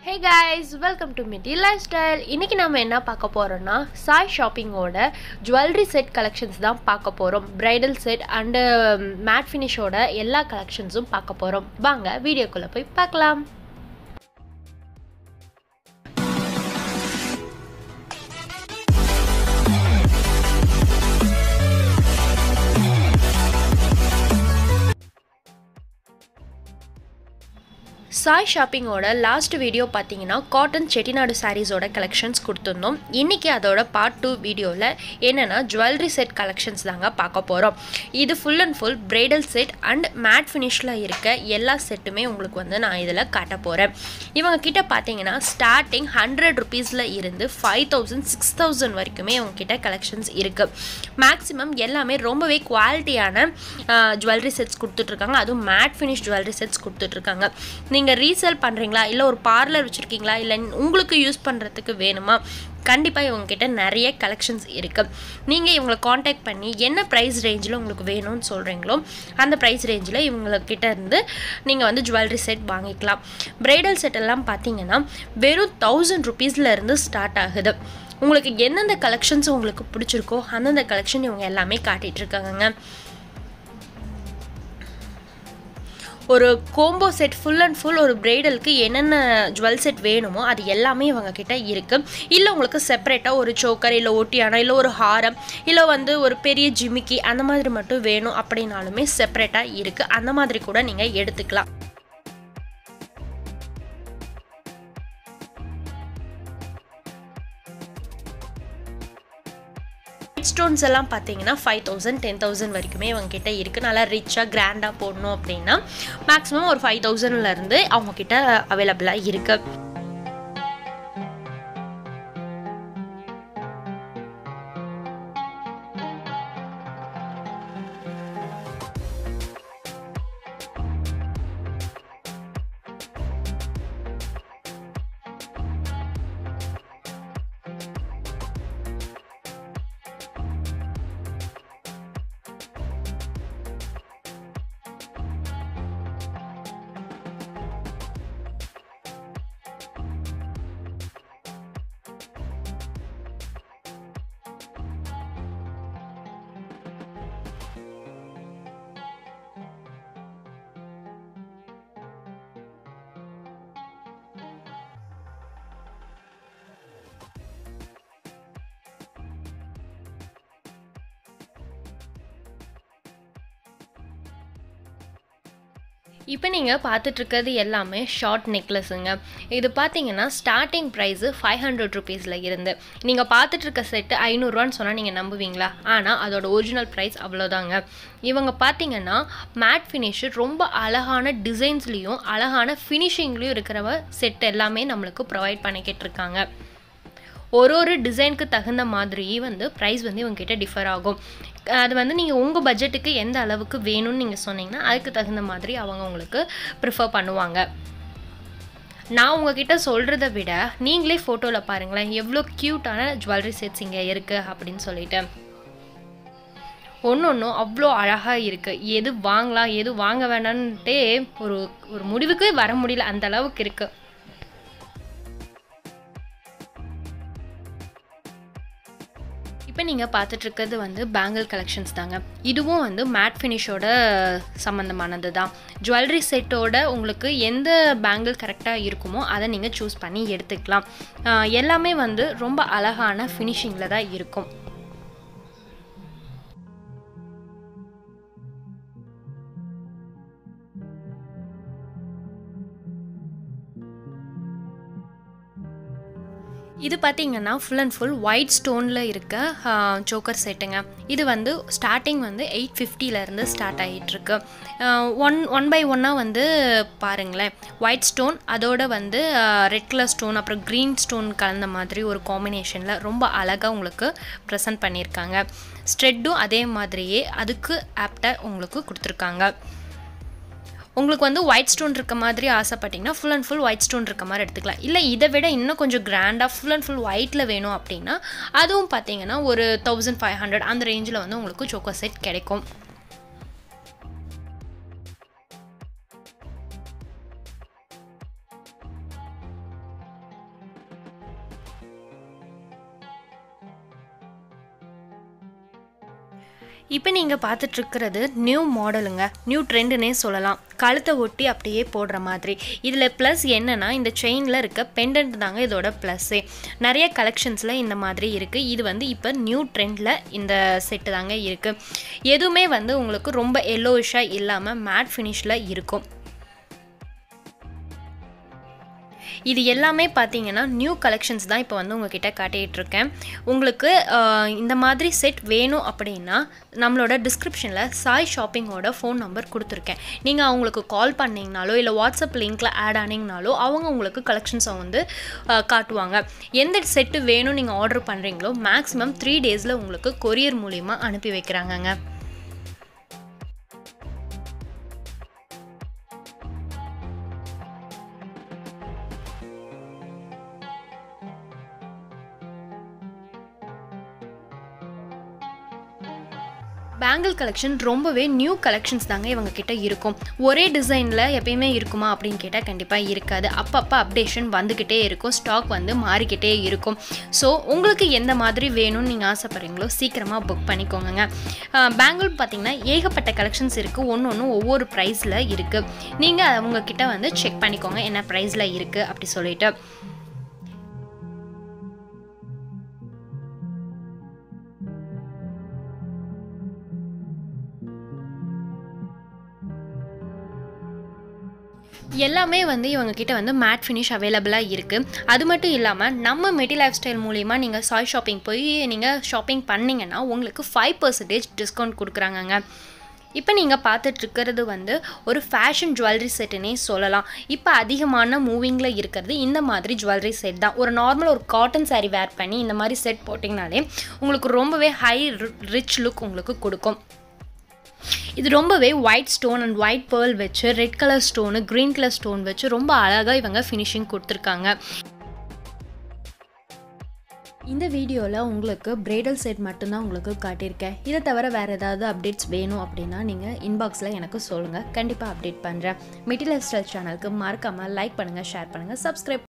hey guys welcome to Mitti lifestyle இன்றைக்கி நம்ம என்ன பார்க்க போகிறோம்னா சாய் ஷாப்பிங்கோட ஜுவல்லரி செட் கலெக்ஷன்ஸ் தான் பார்க்க போகிறோம் பிரைடல் செட் அண்டு மேட் ஃபினிஷோட எல்லா கலெக்ஷன்ஸும் பார்க்க போகிறோம் வாங்க வீடியோக்குள்ளே போய் பார்க்கலாம் சாய் ஷாப்பிங்கோட லாஸ்ட் வீடியோ பார்த்தீங்கன்னா காட்டன் செட்டிநாடு சாரீஸோட கலெக்ஷன்ஸ் கொடுத்துருந்தோம் இன்றைக்கி அதோட பார்ட் டூ வீடியோவில் என்னென்னா ஜுவல்லரி செட் கலெக்ஷன்ஸ் தாங்க பார்க்க போகிறோம் இது full and full bridal set and matte ஃபினிஷில் இருக்க எல்லா செட்டுமே உங்களுக்கு வந்து நான் இதில் காட்ட போகிறேன் இவங்க கிட்ட பார்த்தீங்கன்னா ஸ்டார்டிங் ஹண்ட்ரட் ருபீஸில் இருந்து ஃபைவ் தௌசண்ட் சிக்ஸ் தௌசண்ட் வரைக்குமே இவங்க கிட்ட கலெக்ஷன்ஸ் இருக்குது மேக்ஸிமம் எல்லாமே ரொம்பவே குவாலிட்டியான ஜுவல்லரி செட்ஸ் கொடுத்துட்ருக்காங்க அதுவும் மேட் ஃபினிஷ் ஜுவல்லரி செட்ஸ் கொடுத்துட்ருக்காங்க நீங்கள் ரீசேல் பண்ணுறீங்களா இல்லை ஒரு பார்லர் வச்சுருக்கீங்களா இல்லை உங்களுக்கு யூஸ் பண்ணுறதுக்கு வேணுமா கண்டிப்பாக இவங்ககிட்ட நிறைய கலெக்ஷன்ஸ் இருக்குது நீங்கள் இவங்களை காண்டாக்ட் பண்ணி என்ன ப்ரைஸ் ரேஞ்சில் உங்களுக்கு வேணும்னு சொல்கிறீங்களோ அந்த ப்ரைஸ் ரேஞ்சில் இவங்கக்கிட்ட இருந்து நீங்கள் வந்து ஜுவல்லரி செட் வாங்கிக்கலாம் ப்ரைடல் செட் எல்லாம் பார்த்தீங்கன்னா வெறும் தௌசண்ட் ருபீஸ்லேருந்து ஸ்டார்ட் ஆகுது உங்களுக்கு எந்தெந்த கலெக்ஷன்ஸ் உங்களுக்கு பிடிச்சிருக்கோ அந்தந்த கலெக்ஷன் இவங்க எல்லாமே காட்டிகிட்ருக்காங்கங்க ஒரு combo set full and full ஒரு பிரைடலுக்கு என்னென்ன ஜுவல் செட் வேணுமோ அது எல்லாமே இவங்க கிட்ட இருக்குது இல்லை உங்களுக்கு செப்பரேட்டாக ஒரு சோக்கர் இல்லை ஒட்டியானம் இல்லை ஒரு ஹாரம் இல்லை வந்து ஒரு பெரிய ஜிமிக்கி அந்த மாதிரி மட்டும் வேணும் அப்படின்னாலுமே செப்பரேட்டாக இருக்குது அந்த மாதிரி கூட நீங்கள் எடுத்துக்கலாம் ஸ்டோன்ஸ் எல்லாம் பார்த்தீங்கன்னா ஃபைவ் தௌசண்ட் டென் தௌசண்ட் வரைக்குமே அவங்கக்கிட்ட இருக்குது நல்லா ரிச்சாக கிராண்டாக போடணும் அப்படின்னா மேக்ஸிமம் ஒரு ஃபைவ் தௌசண்ட்லேருந்து அவங்கக்கிட்ட அவைலபிளாக இருக்குது இப்போ நீங்கள் பார்த்துட்ருக்கிறது எல்லாமே ஷார்ட் நெக்லஸுங்க இது பார்த்தீங்கன்னா ஸ்டார்டிங் ப்ரைஸு ஃபைவ் ஹண்ட்ரட் ருபீஸில் இருந்து நீங்கள் பார்த்துட்ருக்க செட்டு ஐநூறுரூவான்னு சொன்னால் நீங்கள் நம்புவீங்களா ஆனால் அதோட ஒரிஜினல் ப்ரைஸ் அவ்வளோதாங்க இவங்க பார்த்தீங்கன்னா மேட் ஃபினிஷு ரொம்ப அழகான டிசைன்ஸ்லேயும் அழகான ஃபினிஷிங்லேயும் இருக்கிறவ செட் எல்லாமே நம்மளுக்கு ப்ரொவைட் பண்ணிக்கிட்டு இருக்காங்க ஒரு ஒரு டிசைனுக்கு தகுந்த மாதிரி வந்து ப்ரைஸ் வந்து இவங்ககிட்ட டிஃபர் ஆகும் அது வந்து நீங்கள் உங்கள் பட்ஜெட்டுக்கு எந்த அளவுக்கு வேணும்னு நீங்கள் சொன்னீங்கன்னா அதுக்கு தகுந்த மாதிரி அவங்க உங்களுக்கு ப்ரிஃபர் பண்ணுவாங்க நான் உங்ககிட்ட சொல்கிறத விட நீங்களே ஃபோட்டோவில் பாருங்களேன் எவ்வளோ க்யூட்டான ஜுவல்லரி செட்ஸ் இங்கே இருக்குது அப்படின்னு சொல்லிட்டு ஒன்று ஒன்றும் அவ்வளோ அழகாக இருக்குது எது வாங்கலாம் எது வாங்க வேணான்ட்டே ஒரு ஒரு முடிவுக்கு வர முடியல அந்த அளவுக்கு இருக்குது இப்போ நீங்கள் பார்த்துட்ருக்கிறது வந்து பேங்கிள் கலெக்ஷன்ஸ் தாங்க இதுவும் வந்து மேட் ஃபினிஷோட சம்மந்தமானது தான் ஜுவல்லரி செட்டோட உங்களுக்கு எந்த பேங்கிள் கரெக்டாக இருக்குமோ அதை நீங்கள் சூஸ் பண்ணி எடுத்துக்கலாம் எல்லாமே வந்து ரொம்ப அழகான ஃபினிஷிங்கில் தான் இருக்கும் இது பார்த்தீங்கன்னா ஃபுல் அண்ட் ஃபுல் ஒயிட் ஸ்டோனில் இருக்க சோக்கர் செட்டுங்க இது வந்து ஸ்டார்டிங் வந்து எயிட் ஃபிஃப்டிலேருந்து ஸ்டார்ட் ஆகிட்டுருக்கு ஒன் ஒன் பை ஒன்னாக வந்து பாருங்களேன் ஒயிட் ஸ்டோன் அதோட வந்து ரெட் கலர் ஸ்டோன் அப்புறம் க்ரீன் ஸ்டோன் கலந்த மாதிரி ஒரு காம்பினேஷனில் ரொம்ப அழகாக உங்களுக்கு ப்ரெசன்ட் பண்ணியிருக்காங்க ஸ்ட்ரெட்டும் அதே மாதிரியே அதுக்கு ஆப்டாக உங்களுக்கு கொடுத்துருக்காங்க உங்களுக்கு வந்து ஒயிட் ஸ்டோன் இருக்க மாதிரி ஆசைப்பட்டிங்கன்னா full and full white stone இருக்க மாதிரி எடுத்துக்கலாம் இல்லை இதை விட இன்னும் கொஞ்சம் கிராண்டாக ஃபுல் அண்ட் ஃபுல் ஒயிட்டில் வேணும் அப்படின்னா அதுவும் பார்த்தீங்கன்னா ஒரு தௌசண்ட் ஃபைவ் ஹண்ட்ரட் அந்த ரேஞ்சில் வந்து உங்களுக்கு சோக்கோ செட் கிடைக்கும் இப்போ நீங்கள் பார்த்துட்ருக்கிறது நியூ மாடலுங்க நியூ ட்ரெண்டுன்னே சொல்லலாம் கழுத்தை ஒட்டி அப்படியே போடுற மாதிரி இதில் ப்ளஸ் என்னென்னா இந்த செயினில் இருக்க பெண்டன்ட் தாங்க இதோட ப்ளஸ்ஸே நிறைய கலெக்ஷன்ஸில் இந்த மாதிரி இருக்குது இது வந்து இப்போ நியூ ட்ரெண்டில் இந்த செட்டு தாங்க இருக்குது எதுவுமே வந்து உங்களுக்கு ரொம்ப எல்லோயிஷாக இல்லாமல் மேட் ஃபினிஷில் இருக்கும் இது எல்லாமே பார்த்தீங்கன்னா நியூ கலெக்ஷன்ஸ் தான் இப்போ வந்து உங்ககிட்ட காட்டிகிட்டு இருக்கேன் உங்களுக்கு ஆஹ், இந்த மாதிரி செட் வேணும் அப்படின்னா நம்மளோட டிஸ்கிரிப்ஷனில் சாய் ஷாப்பிங்கோட ஃபோன் நம்பர் கொடுத்துருக்கேன் நீங்கள் அவங்களுக்கு கால் பண்ணிங்கனாலோ இல்லை வாட்ஸ்அப் லிங்க்கில் ஆட் ஆனீங்கனாலோ அவங்க உங்களுக்கு கலெக்ஷன்ஸை வந்து ஆஹ், காட்டுவாங்க எந்த செட்டு வேணும் நீங்கள் ஆர்டர் பண்ணுறீங்களோ மேக்ஸிமம் த்ரீ டேஸில் உங்களுக்கு கொரியர் மூலிமா அனுப்பி வைக்கிறாங்கங்க பேங்கிள் கலெக்ஷன் ரொம்பவே நியூ கலெக்ஷன்ஸ் தாங்க இவங்க கிட்ட இருக்கும் ஒரே டிசைனில் எப்பயுமே இருக்குமா அப்படின்னு கேட்டால் கண்டிப்பாக இருக்காது அப்பப்போ அப்டேஷன் வந்துக்கிட்டே இருக்கும் ஸ்டாக் வந்து மாறிக்கிட்டே இருக்கும் ஸோ உங்களுக்கு எந்த மாதிரி வேணும்னு நீங்கள் ஆசைப்படுறீங்களோ சீக்கிரமாக புக் பண்ணிக்கோங்க பேங்கிள் பார்த்தீங்கன்னா ஏகப்பட்ட கலெக்ஷன்ஸ் இருக்குது ஒன்று ஒன்று ஒவ்வொரு ப்ரைஸில் இருக்குது நீங்கள் அவங்க கிட்ட வந்து செக் பண்ணிக்கோங்க என்ன ப்ரைஸில் இருக்குது அப்படி சொல்லிட்டு எல்லாமே வந்து இவங்க கிட்ட வந்து மேட் ஃபினிஷ் அவைலபிளாக இருக்குது அது மட்டும் இல்லாமல் நம்ம மெட்டி லைஃப் ஸ்டைல் மூலிமா நீங்கள் சாய் ஷாப்பிங் போய் நீங்கள் ஷாப்பிங் பண்ணிங்கன்னா உங்களுக்கு ஃபைவ் பர்சன்டேஜ் டிஸ்கவுண்ட் கொடுக்குறாங்கங்க இப்போ நீங்கள் பார்த்துட்ருக்கிறது வந்து ஒரு ஃபேஷன் ஜுவல்லரி செட்டுன்னே சொல்லலாம் இப்போ அதிகமான மூவிங்கில் இருக்கிறது இந்த மாதிரி ஜுவல்லரி செட் தான் ஒரு நார்மல் ஒரு காட்டன் saree வேர் பண்ணி இந்த மாதிரி செட் போட்டிங்கனாலே உங்களுக்கு ரொம்பவே ஹை ரிச் லுக் உங்களுக்கு கொடுக்கும் இது ரொம்பவே white stone and white pearl வச்சு red colour stone green colour stone வச்சு ரொம்ப அழகாக இவங்க ஃபினிஷிங் கொடுத்துருக்காங்க இந்த வீடியோவில் உங்களுக்கு பிரைடல் செட் மட்டும்தான் உங்களுக்கு காட்டியிருக்கேன் இதை தவிர வேறு ஏதாவது அப்டேட்ஸ் வேணும் அப்படின்னா நீங்கள் இன்பாக்ஸில் எனக்கு சொல்லுங்கள் கண்டிப்பாக அப்டேட் பண்ணுறேன் மிட்டி லைஃப் ஸ்டைல் சேனலுக்கு மறக்காமல் லைக் பண்ணுங்கள் ஷேர் பண்ணுங்கள் சப்ஸ்கிரைப்